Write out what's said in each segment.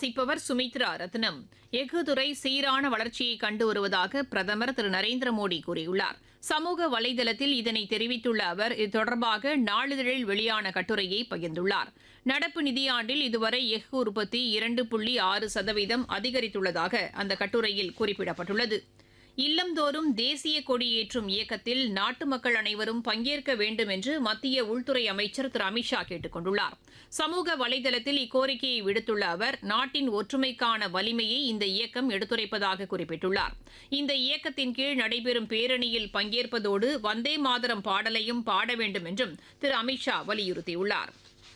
வாசிப்பவர் சுமித்ரா ரத்னம் எஃகு துறை சீரான வளர்ச்சியை கண்டு வருவதாக பிரதமர் திரு நரேந்திர மோடி கூறியுள்ளார் சமூக வலைதளத்தில் இதனை தெரிவித்துள்ள அவர் இது தொடர்பாக நாளிதழில் வெளியான கட்டுரையை பகிர்ந்துள்ளார் நடப்பு நிதியாண்டில் இதுவரை எஃகு உற்பத்தி இரண்டு புள்ளி ஆறு சதவீதம் அதிகரித்துள்ளதாக அந்த கட்டுரையில் குறிப்பிடப்பட்டுள்ளது இல்லந்தோறும் தேசிய கொடியேற்றும் இயக்கத்தில் நாட்டு மக்கள் அனைவரும் பங்கேற்க வேண்டும் என்று மத்திய உள்துறை அமைச்சர் திரு அமித்ஷா கேட்டுக் கொண்டுள்ளார் சமூக வலைதளத்தில் இக்கோரிக்கையை விடுத்துள்ள அவர் நாட்டின் ஒற்றுமைக்கான வலிமையை இந்த இயக்கம் எடுத்துரைப்பதாக குறிப்பிட்டுள்ளார் இந்த இயக்கத்தின் கீழ் நடைபெறும் பேரணியில் பங்கேற்பதோடு வந்தே மாதரம் பாடலையும் பாட வேண்டும் என்றும் திரு அமித்ஷா வலியுறுத்தியுள்ளார்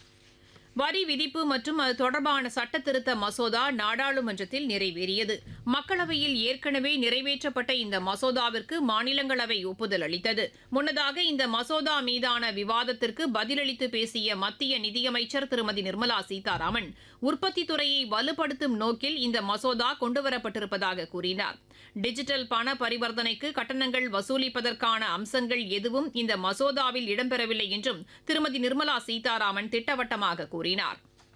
வரி விதிப்பு மற்றும் அது தொடர்பான சட்ட திருத்த மசோதா நாடாளுமன்றத்தில் நிறைவேறியது மக்களவையில் ஏற்கனவே நிறைவேற்றப்பட்ட இந்த மசோதாவிற்கு மாநிலங்களவை ஒப்புதல் அளித்தது முன்னதாக இந்த மசோதா மீதான விவாதத்திற்கு பதிலளித்து பேசிய மத்திய நிதியமைச்சர் திருமதி நிர்மலா சீதாராமன் உற்பத்தி துறையை வலுப்படுத்தும் நோக்கில் இந்த மசோதா கொண்டுவரப்பட்டிருப்பதாக கூறினார் டிஜிட்டல் பண பரிவர்த்தனைக்கு கட்டணங்கள் வசூலிப்பதற்கான அம்சங்கள் எதுவும் இந்த மசோதாவில் இடம்பெறவில்லை என்றும் திருமதி நிர்மலா சீதாராமன் திட்டவட்டமாக கூறினார்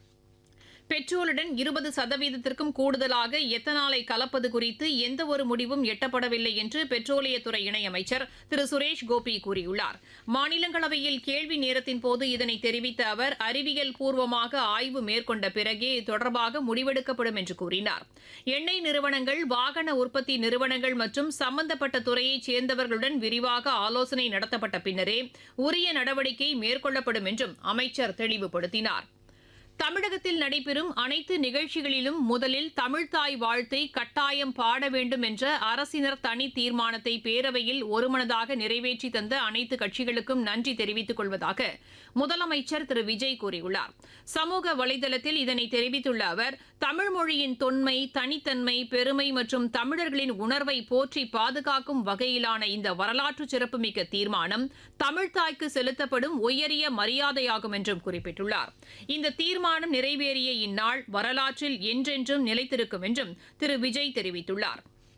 பெட்ரோலுடன் இருபது சதவீதத்திற்கும் கூடுதலாக எத்தனாலை கலப்பது குறித்து எந்தவொரு முடிவும் எட்டப்படவில்லை என்று பெட்ரோலியத்துறை இணையமைச்சர் திரு சுரேஷ் கோபி கூறியுள்ளார் மாநிலங்களவையில் கேள்வி நேரத்தின் போது இதனை தெரிவித்த அவர் அறிவியல் பூர்வமாக ஆய்வு மேற்கொண்ட பிறகே இது தொடர்பாக முடிவெடுக்கப்படும் என்று கூறினார் எண்ணெய் நிறுவனங்கள் வாகன உற்பத்தி நிறுவனங்கள் மற்றும் சம்பந்தப்பட்ட துறையைச் சேர்ந்தவர்களுடன் விரிவாக ஆலோசனை நடத்தப்பட்ட பின்னரே உரிய நடவடிக்கை மேற்கொள்ளப்படும் என்றும் அமைச்சர் தெளிவுபடுத்தினார் தமிழகத்தில் நடைபெறும் அனைத்து நிகழ்ச்சிகளிலும் முதலில் தமிழ்தாய் வாழ்த்தை கட்டாயம் பாட வேண்டும் என்ற அரசினர் தனி தீர்மானத்தை பேரவையில் ஒருமனதாக நிறைவேற்றி தந்த அனைத்து கட்சிகளுக்கும் நன்றி தெரிவித்துக் கொள்வதாக முதலமைச்சர் திரு விஜய் கூறியுள்ளார் சமூக வலைதளத்தில் இதனை தெரிவித்துள்ள அவர் தமிழ் மொழியின் தொன்மை தனித்தன்மை பெருமை மற்றும் தமிழர்களின் உணர்வை போற்றி பாதுகாக்கும் வகையிலான இந்த வரலாற்று சிறப்புமிக்க தீர்மானம் தமிழ்தாய்க்கு செலுத்தப்படும் உயரிய மரியாதையாகும் என்றும் குறிப்பிட்டுள்ளார் இந்த தீர்மானம் நிறைவேறிய இந்நாள் வரலாற்றில் என்றென்றும் நிலைத்திருக்கும் என்றும் திரு விஜய் தெரிவித்துள்ளார்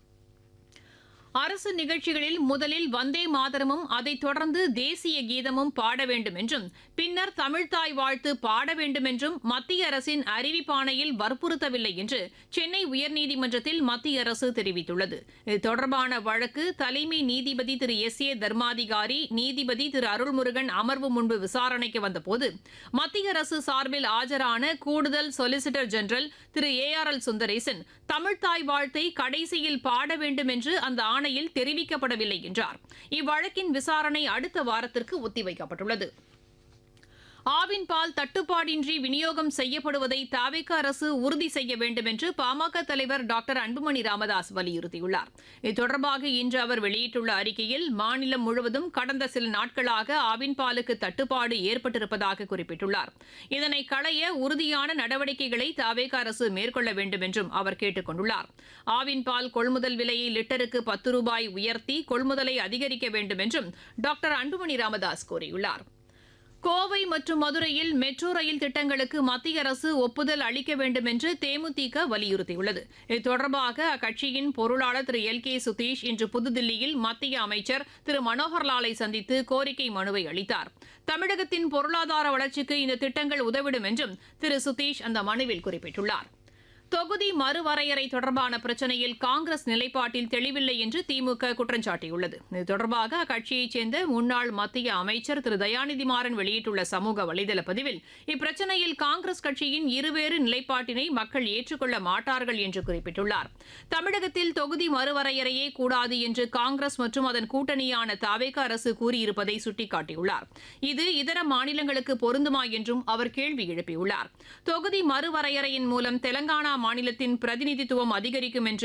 அரசு நிகழ்ச்சிகளில் முதலில் வந்தே மாதரமும் அதைத் தொடர்ந்து தேசிய கீதமும் பாட வேண்டும் என்றும் பின்னர் தமிழ்தாய் வாழ்த்து பாட வேண்டும் என்றும் மத்திய அரசின் அறிவிப்பாணையில் வற்புறுத்தவில்லை என்று சென்னை உயர்நீதிமன்றத்தில் மத்திய அரசு தெரிவித்துள்ளது இது தொடர்பான வழக்கு தலைமை நீதிபதி திரு எஸ் ஏ தர்மாதிகாரி நீதிபதி திரு அருள்முருகன் அமர்வு முன்பு விசாரணைக்கு வந்தபோது மத்திய அரசு சார்பில் ஆஜரான கூடுதல் சொலிசிட்டர் ஜெனரல் திரு ஏ ஆர் எல் சுந்தரேசன் தமிழ்தாய் வாழ்த்தை கடைசியில் பாட வேண்டும் என்று அந்த ஆணையில் தெரிவிக்கப்படவில்லை என்றார் இவ்வழக்கின் விசாரணை அடுத்த வாரத்திற்கு ஒத்திவைக்கப்பட்டுள்ளது ஆவின் பால் தட்டுப்பாடின்றி விநியோகம் செய்யப்படுவதை தாவேக அரசு உறுதி செய்ய வேண்டும் என்று பாமக தலைவர் டாக்டர் அன்புமணி ராமதாஸ் வலியுறுத்தியுள்ளார் இது தொடர்பாக இன்று அவர் வெளியிட்டுள்ள அறிக்கையில் மாநிலம் முழுவதும் கடந்த சில நாட்களாக ஆவின் பாலுக்கு தட்டுப்பாடு ஏற்பட்டிருப்பதாக குறிப்பிட்டுள்ளார் இதனை களைய உறுதியான நடவடிக்கைகளை தாவேக அரசு மேற்கொள்ள வேண்டும் என்றும் அவர் கேட்டுக் கொண்டுள்ளார் ஆவின் பால் கொள்முதல் விலையை லிட்டருக்கு பத்து ரூபாய் உயர்த்தி கொள்முதலை அதிகரிக்க வேண்டும் என்றும் டாக்டர் அன்புமணி ராமதாஸ் கூறியுள்ளார் கோவை மற்றும் மதுரையில் மெட்ரோ ரயில் திட்டங்களுக்கு மத்திய அரசு ஒப்புதல் அளிக்க வேண்டும் என்று தேமுதிக வலியுறுத்தியுள்ளது இது தொடர்பாக அக்கட்சியின் பொருளாளர் திரு எல் கே சுதீஷ் இன்று புதுதில்லியில் மத்திய அமைச்சர் திரு மனோகர்லாலை சந்தித்து கோரிக்கை மனுவை அளித்தார் தமிழகத்தின் பொருளாதார வளர்ச்சிக்கு இந்த திட்டங்கள் உதவிடும் என்றும் திரு சுதீஷ் அந்த மனுவில் குறிப்பிட்டுள்ளார் தொகுதி மறுவரையறை தொடர்பான பிரச்சனையில் காங்கிரஸ் நிலைப்பாட்டில் தெளிவில்லை என்று திமுக குற்றம் சாட்டியுள்ளது இது தொடர்பாக அக்கட்சியைச் சேர்ந்த முன்னாள் மத்திய அமைச்சர் திரு தயாநிதி மாறன் வெளியிட்டுள்ள சமூக வலைதள பதிவில் இப்பிரச்சனையில் காங்கிரஸ் கட்சியின் இருவேறு நிலைப்பாட்டினை மக்கள் ஏற்றுக்கொள்ள மாட்டார்கள் என்று குறிப்பிட்டுள்ளார் தமிழகத்தில் தொகுதி மறுவரையறையே கூடாது என்று காங்கிரஸ் மற்றும் அதன் கூட்டணியான தாவேக அரசு கூறியிருப்பதை சுட்டிக்காட்டியுள்ளார் இது இதர மாநிலங்களுக்கு பொருந்துமா என்றும் அவர் கேள்வி எழுப்பியுள்ளார் தொகுதி மறுவரையறையின் மூலம் தெலங்கானா மாநிலத்தின் பிரதிநிதித்துவம் அதிகரிக்கும் என்று